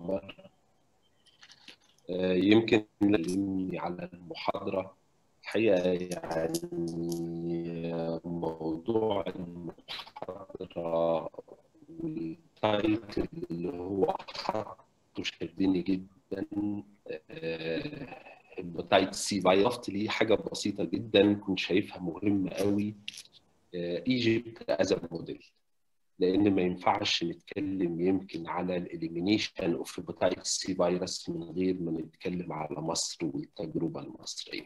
مرة يمكن لاني على المحاضرة الحقيقة يعني موضوع المحاضرة والتايتل اللي هو حاطه شدني جدا هيباتايت سي فيروس ليه حاجة بسيطة جدا كنت شايفها مهمة قوي ايجيبت از موديل لان ما ينفعش نتكلم يمكن على الاليمينيشن اوف هيباتايتس سي فيروس من غير ما نتكلم على مصر والتجربه المصريه.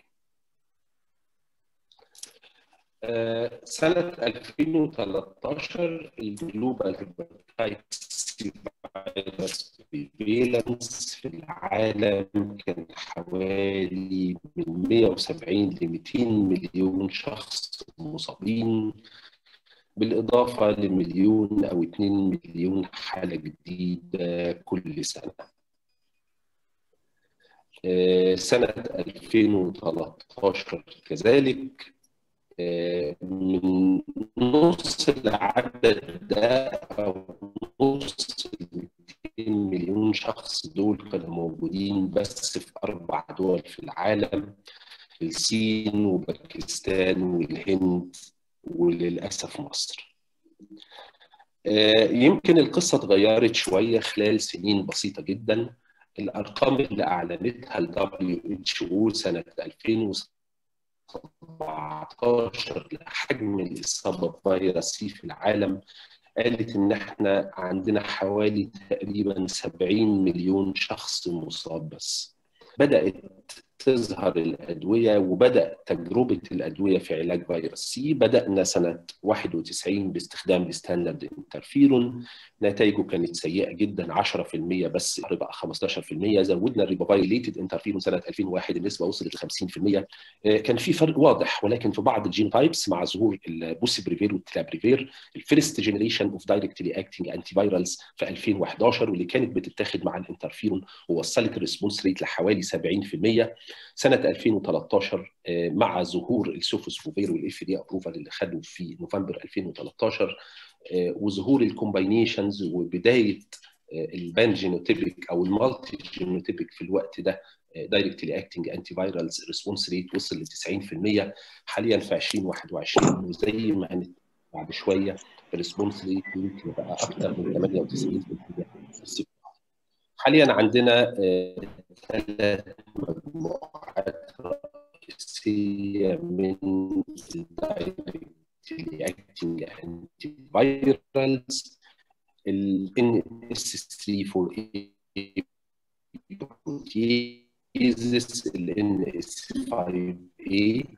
سنة 2013 الجلوبال هيباتايتس سي فيروس بريفيلانس في العالم كان حوالي من 170 ل 200 مليون شخص مصابين بالإضافة لمليون أو 2 مليون حالة جديدة كل سنة سنة 2013 كذلك من نص العدد ده أو نص 200 مليون شخص دول كانوا موجودين بس في أربع دول في العالم الصين وباكستان والهند وللأسف مصر يمكن القصة اتغيرت شوية خلال سنين بسيطة جدا الأرقام اللي أعلنتها ال WHO سنة 2017 لحجم الإصابة بفيروس سي في العالم قالت إن إحنا عندنا حوالي تقريبا 70 مليون شخص مصاب بس بدأت تظهر الأدوية وبدأ تجربة الأدوية في علاج فيروس سي بدأنا سنة 91 باستخدام الستاندرد انترفيرون نتائجه كانت سيئة جدا 10% بس بقى 15% زودنا الريبافايليتد انترفيرون سنة 2001 النسبة وصلت ل 50% كان في فرق واضح ولكن في بعض الجين تايبس مع ظهور البوسيبريفير والتلابريفير الفيرست جنريشن اوف دايركتلي اكتنج انتي فيرالز في 2011 واللي كانت بتتاخد مع الانترفيرون ووصلت الريسبونس ريت لحوالي 70% سنه 2013 مع ظهور السوفوسفوفير والاف دي ابروفال اللي خدوا في نوفمبر 2013 وظهور الكومباينيشنز وبدايه البان جينوتيبيك او المالتي جينوتيبيك في الوقت ده دايركتلي اكتنج انتي فيرالز ريسبونس ريت وصل ل 90% حاليا في 2021 وزي ما هنت بعد شويه الريسبونس ريت يمكن بقى اكثر من 98% حاليا عندنا ثلاث مجموعات رئيسيه من الدايركتلي اكتنج انتي فيرالز ال NS348 بروتيزس ال NS5A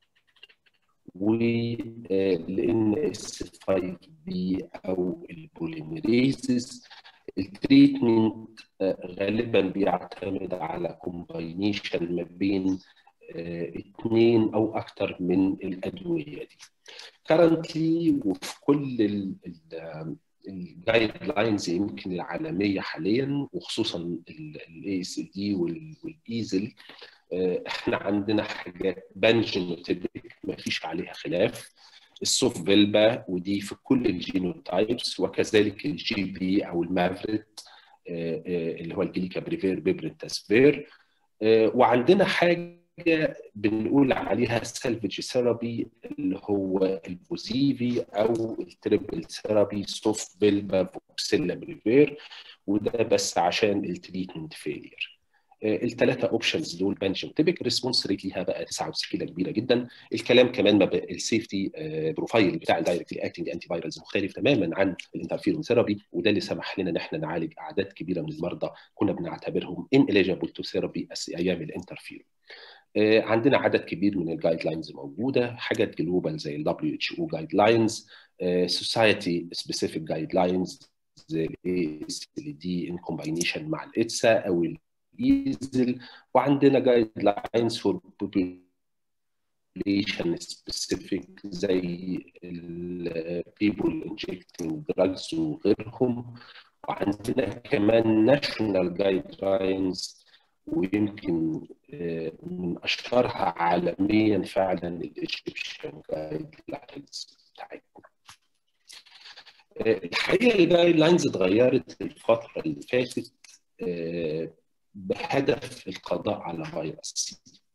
وال NS5B أو البوليميريزز التريتمنت غالبا بيعتمد على كومباينيشن ما بين اثنين او اكثر من الادويه دي. كرنتلي وفي كل الجايد لاينز يمكن العالميه حاليا وخصوصا الاي اس دي والايزل احنا عندنا حاجات بانجينوتيبك ما فيش عليها خلاف السوف فيلبا ودي في كل الجينوتايبس وكذلك الجي بي او المافريت اللي هو الجليكا بريفير بيبرنتاسفير وعندنا حاجه بنقول عليها سلفج ثيرابي اللي هو البوزيفي او التريبل ثيرابي سوف بيلبا فوكسيلا بريفير وده بس عشان التريتمنت فيلير الثلاثه اوبشنز دول بنشن تيبك ريسبونس ريت ليها بقى 99 كبيره جدا الكلام كمان ما السيفتي بروفايل بتاع الدايركتلي اكتنج انتي فيرالز مختلف تماما عن الانترفيرون ثيرابي وده اللي سمح لنا ان احنا نعالج اعداد كبيره من المرضى كنا بنعتبرهم ان اليجابل تو ثيرابي ايام الانترفيرون عندنا عدد كبير من الجايد لاينز موجوده حاجات جلوبال زي ال WHO جايد لاينز سوسايتي سبيسيفيك جايد لاينز زي الاي دي ان كومباينيشن مع الاتسا او الايزل وعندنا جايد لاينز فور population specific زي البيبول انجكتنج دراجز وغيرهم وعندنا كمان ناشونال جايد لاينز ويمكن من اشهرها عالميا فعلا الايجيبشن جايد لاينز بتاعتنا الحقيقه الجايد لاينز اتغيرت الفتره اللي فاتت بهدف القضاء على فيروس سي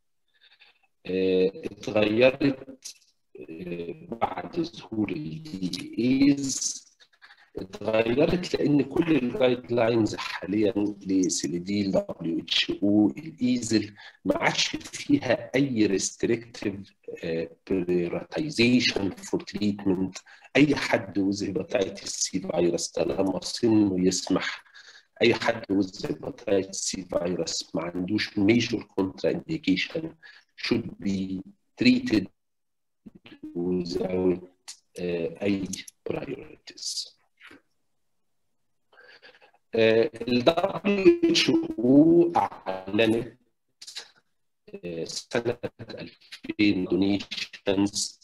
اتغيرت بعد ظهور الدي ايز اتغيرت لان كل الجايد لاينز حاليا لسيليدي دبليو اتش او الايزل ما عادش فيها اي ريستريكتيف بريورتيزيشن فور تريتمنت اي حد وذ هيباتيتس سي فيروس طالما سنه يسمح اي حد وذ هيباتيتس سي فيروس ما عندوش ميجور كونترا انديكيشن should be treated without uh, اي priorities. ال WHO أعلنت سنة 2000 دونيشنز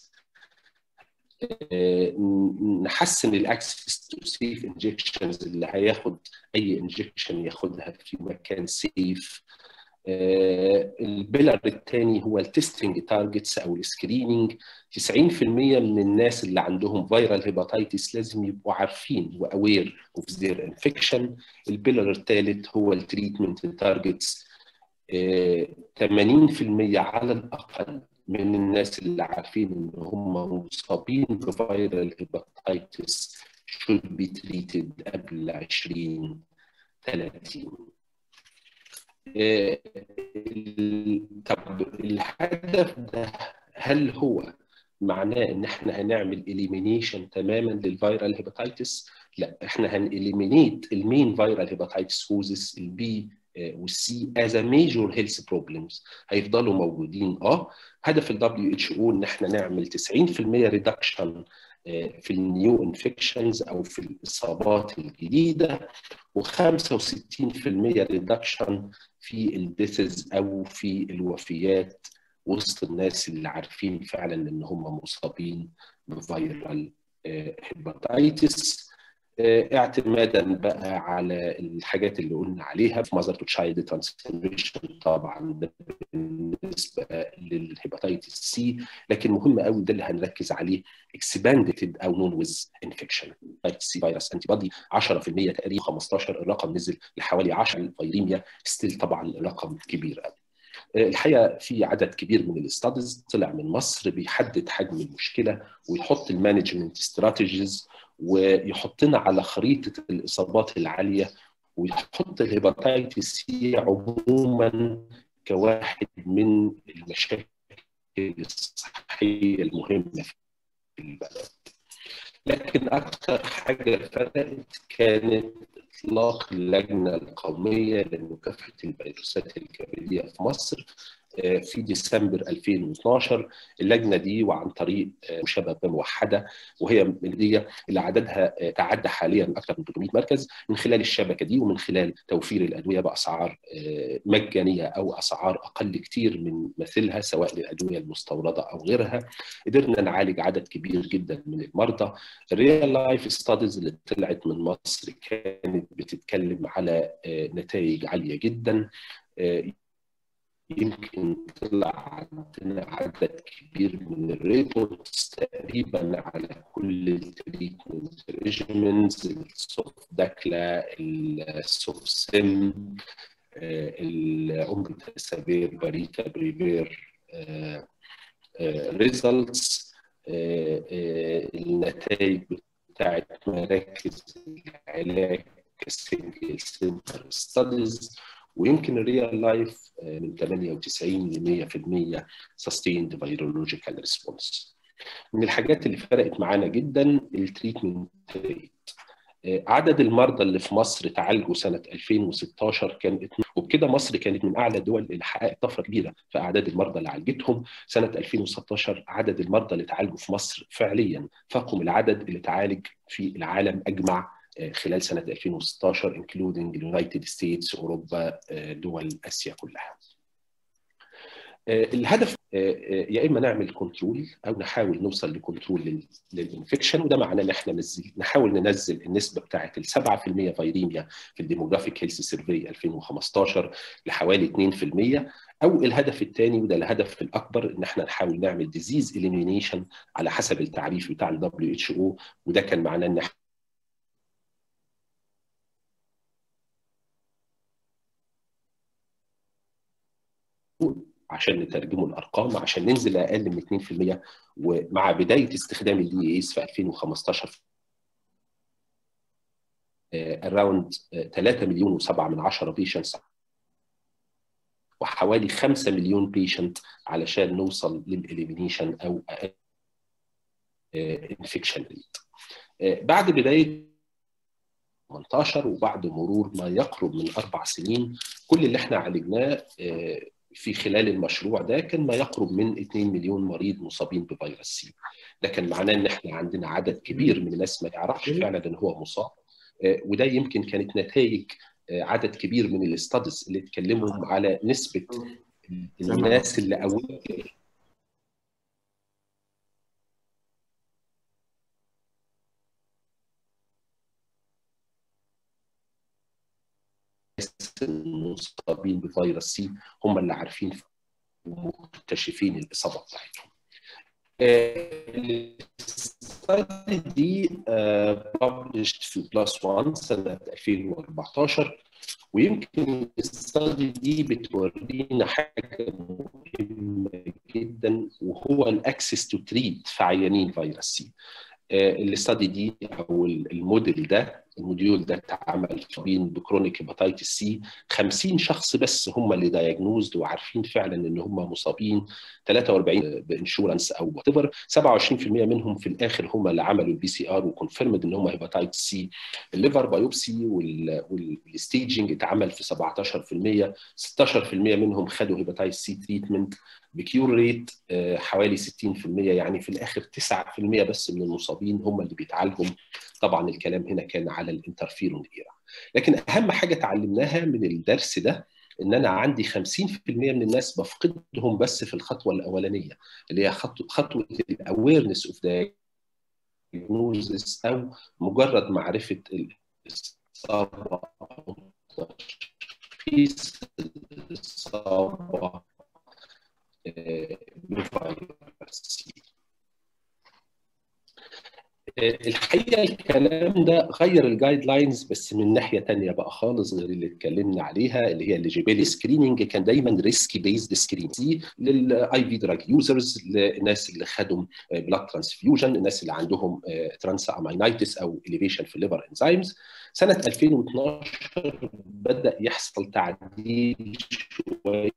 نحسن الاكسس تو سيف انجكشنز اللي هياخد اي انجكشن ياخدها في مكان سيف البيلر الثاني هو التستنج تارجتس او السكريننج 90% من الناس اللي عندهم فيرال هيباتيتس لازم يبقوا عارفين واوير اوف ذير انفكشن البيلر الثالث هو التريتمنت تارجتس 80% على الاقل من الناس اللي عارفين ان هم مصابين بفيرال هيباتيتس should be treated قبل 20 30 طب الهدف ده هل هو معناه ان احنا هنعمل اليمينيشن تماما للفيرال هيباتيتس؟ لا احنا هناليمينيت المين فيرال هيباتيتس كوزس البي والسي از ميجور هيلث بروبلمز هيفضلوا موجودين اه هدف الدبليو اتش او ان احنا نعمل 90% ريدكشن في النيو انفكشنز او في الاصابات الجديده و65% ريدكشن في الديثز او في الوفيات وسط الناس اللي عارفين فعلا ان هم مصابين بفيرال هيباتيتس اعتمادا بقى على الحاجات اللي قلنا عليها في ماذر تو تشايلد ترانسميشن طبعا بالنسبه للهيباتيتس سي لكن مهم قوي ده اللي هنركز عليه اكسباندد او نون ويز انفكشن سي فيروس انتي بادي 10% تقريبا 15 الرقم نزل لحوالي 10 فيروميا ستيل طبعا الرقم كبير قوي الحقيقه في عدد كبير من الاستاديز طلع من مصر بيحدد حجم المشكله ويحط المانجمنت استراتيجيز ويحطنا على خريطه الاصابات العاليه ويحط الهيباتيتس سي عموما كواحد من المشاكل الصحيه المهمه في البلد. لكن اكثر حاجه فرقت كانت اطلاق اللجنه القوميه لمكافحه الفيروسات الكبديه في مصر في ديسمبر 2012 اللجنه دي وعن طريق مشابهه موحده وهي اللي اللي عددها تعدى حاليا اكثر من 300 مركز من خلال الشبكه دي ومن خلال توفير الادويه باسعار مجانيه او اسعار اقل كتير من مثلها سواء للادويه المستورده او غيرها قدرنا نعالج عدد كبير جدا من المرضى الريال لايف ستاديز اللي طلعت من مصر كانت بتتكلم على نتائج عاليه جدا يمكن طلع عندنا عدد كبير من الريبورتس تقريبا على كل التريتمنت ريجيمنز السوف داكلا السوف سم الامبتاسافير باريتا بريفير ريزلتس النتائج بتاعت مراكز العلاج كسنجل سنتر ستاديز ويمكن الريال لايف من 98 ل 100% سستيند فيرولوجيكال ريسبونس من الحاجات اللي فرقت معانا جدا التريتمنت ريت عدد المرضى اللي في مصر تعالجوا سنه 2016 كان وبكده مصر كانت من اعلى الدول اللي حققت طفره كبيره في اعداد المرضى اللي عالجتهم سنه 2016 عدد المرضى اللي تعالجوا في مصر فعليا فاقم العدد اللي تعالج في العالم اجمع خلال سنه 2016 انكلودنج اليونايتد ستيتس اوروبا دول اسيا كلها. الهدف يا اما نعمل كنترول او نحاول نوصل لكنترول للانفكشن وده معناه ان احنا نزل نحاول ننزل النسبه بتاعه ال 7% فيريميا في الديموغرافيك هيلث سيرفي 2015 لحوالي 2% او الهدف الثاني وده الهدف الاكبر ان احنا نحاول نعمل ديزيز اليمينيشن على حسب التعريف بتاع الدبليو اتش او وده كان معناه ان احنا عشان نترجمه الارقام عشان ننزل اقل من 2% ومع بدايه استخدام الدي ايز في 2015 اراوند 3 مليون و7 من 10 بيشنتس وحوالي 5 مليون بيشنت علشان نوصل للاليمينيشن او انفكشن ريت بعد بدايه 18 وبعد مرور ما يقرب من اربع سنين كل اللي احنا عالجناه في خلال المشروع ده كان ما يقرب من 2 مليون مريض مصابين بفيروس سي ده كان معناه ان احنا عندنا عدد كبير من الناس ما يعرفش فعلا ان هو مصاب وده يمكن كانت نتائج عدد كبير من الاستادز اللي اتكلموا على نسبه الناس اللي اول المصابين بفيروس سي هم اللي عارفين ومكتشفين الاصابه بتاعتهم. الستادي دي ببلشت في بلس 1 سنه 2014 ويمكن الستادي دي بتورينا حاجه مهمه جدا وهو الاكسس تو تريت في عيانين فيروس سي. الاستادي دي او الموديل ده الموديول ده اتعمل بين بكرونيك هيباتيتس سي 50 شخص بس هم اللي دايجنوزد وعارفين فعلا ان هم مصابين 43 بانشورنس او وات ايفر 27% منهم في الاخر هم اللي عملوا البي سي ار وكونفيرمد ان هم هيباتيتس سي الليفر بايوبسي والستيجنج اتعمل في 17% 16% منهم خدوا هيباتيتس سي تريتمنت بكيور ريت حوالي 60% يعني في الاخر 9% بس من المصابين هم اللي بيتعالجوا طبعا الكلام هنا كان على الانترفيرون ايرا لكن اهم حاجه اتعلمناها من الدرس ده ان انا عندي 50% من الناس بفقدهم بس في الخطوه الاولانيه اللي هي خطوه الاويرنس اوف دايجنوزس او مجرد معرفه الاصابه او تشخيص الاصابه بفيروس الحقيقه الكلام ده غير الجايد لاينز بس من ناحيه ثانيه بقى خالص غير اللي اتكلمنا عليها اللي هي الليجيبيلي سكريننج كان دايما ريسكي بيزد سكريننج دي للاي في دراج يوزرز للناس اللي خدوا بلاد ترانسفيوجن الناس اللي عندهم ترانس امينايتس او اليفيشن في الليفر انزيمز سنه 2012 بدا يحصل تعديل شويه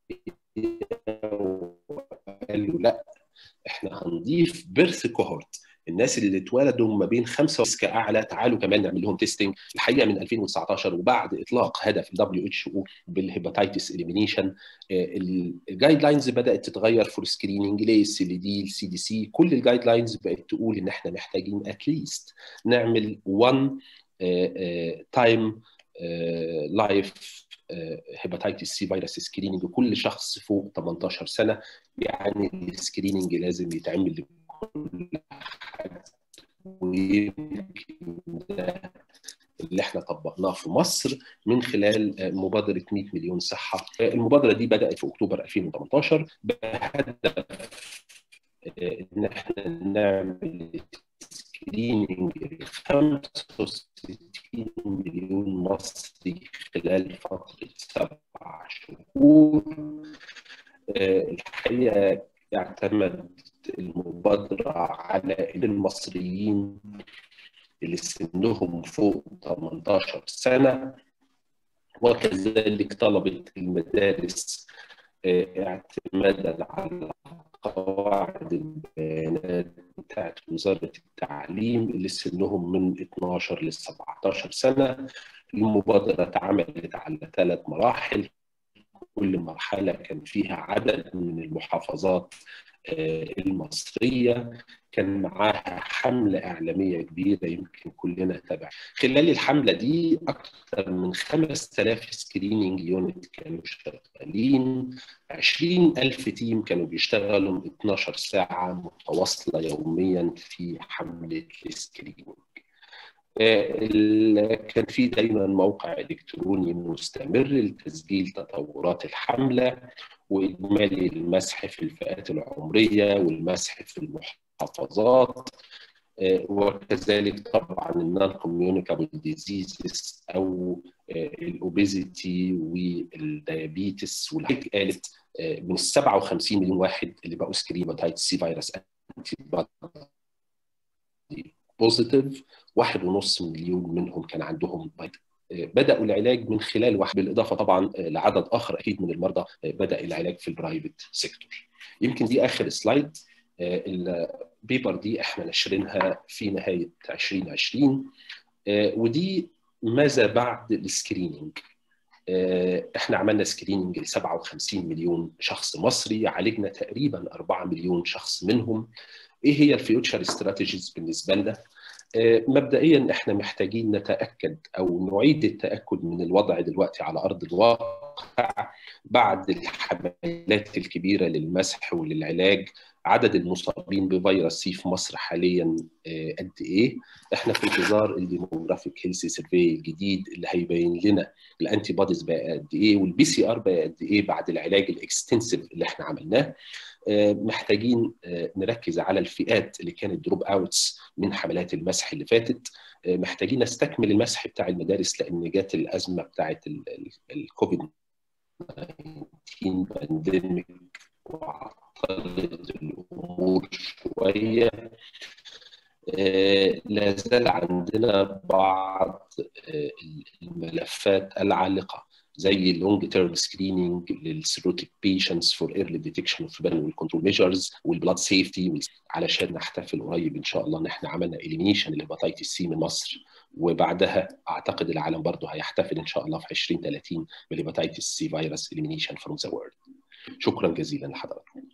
وقالوا لا احنا هنضيف بيرث كوهورت الناس اللي اتولدوا ما بين خمسه وريسك اعلى تعالوا كمان نعمل لهم تيستنج الحقيقه من 2019 وبعد اطلاق هدف الدبليو اتش او بالهيباتيتس اليمينيشن الجايد لاينز بدات تتغير فور سكريننج للس ال دي السي دي سي كل الجايد لاينز بقت تقول ان احنا محتاجين اتليست نعمل 1 تايم لايف هيباتيتس سي فيروس سكريننج كل شخص فوق 18 سنه يعني السكريننج لازم يتعمل لكل حد ويمكن ده اللي احنا طبقناه في مصر من خلال مبادره 100 مليون صحه المبادره دي بدات في اكتوبر 2018 بهدف ان احنا نعمل سكريننج ل 65 مليون مصري خلال فتره سبع شهور الحقيقه اعتمد المبادره على المصريين اللي سنهم فوق 18 سنه وكذلك طلبه المدارس اعتمادا على قواعد البيانات بتاعت وزاره التعليم اللي سنهم من 12 ل 17 سنه المبادره اتعملت على ثلاث مراحل كل مرحله كان فيها عدد من المحافظات المصريه كان معاها حمله اعلاميه كبيره يمكن كلنا تابع خلال الحمله دي اكثر من 5000 سكريننج يونت كانوا شغالين 20000 تيم كانوا بيشتغلوا 12 ساعه متواصله يوميا في حمله السكريننج كان في دايما موقع الكتروني مستمر لتسجيل تطورات الحمله واجمالي المسح في الفئات العمريه والمسح في المحافظات وكذلك طبعا النون كوميونيكابل ديزيزز او الاوبيزيتي والديابيتس والحاجات قالت من ال 57 مليون واحد اللي بقوا سكرين هيباتيتس سي فيروس انتي بوزيتيف واحد ونص مليون منهم كان عندهم بداوا العلاج من خلال واحد بالاضافه طبعا لعدد اخر اكيد من المرضى بدا العلاج في البرايفت سيكتور يمكن دي اخر سلايد البيبر دي احنا نشرينها في نهايه 2020 ودي ماذا بعد السكريننج احنا عملنا سكريننج ل 57 مليون شخص مصري عالجنا تقريبا 4 مليون شخص منهم ايه هي الفيوتشر استراتيجيز بالنسبه لنا مبدئيا احنا محتاجين نتاكد او نعيد التاكد من الوضع دلوقتي على ارض الواقع بعد الحملات الكبيره للمسح وللعلاج عدد المصابين بفيروس سي في مصر حاليا قد ايه احنا في انتظار الديموغرافيك هيلث سيرفي الجديد اللي هيبين لنا الانتي بوديز بقى قد ايه والبي سي ار بقى قد ايه بعد العلاج الاكستنسيف اللي احنا عملناه محتاجين نركز على الفئات اللي كانت دروب اوتس من حملات المسح اللي فاتت محتاجين نستكمل المسح بتاع المدارس لان جات الازمه بتاعت الكوفيد 19 بانديميك وعطلت الامور شويه لا زال عندنا بعض الملفات العالقه زي اللونج تيرم سكريننج للسيروتيك بيشنتس فور ايرلي ديتكشن اوف بان والكنترول ميجرز والبلاد سيفتي علشان نحتفل قريب ان شاء الله ان احنا عملنا اليمينيشن للهيباتيتس سي من مصر وبعدها اعتقد العالم برضه هيحتفل ان شاء الله في 2030 بالهيباتيتس سي فيروس اليمينيشن فروم ذا وورلد شكرا جزيلا لحضراتكم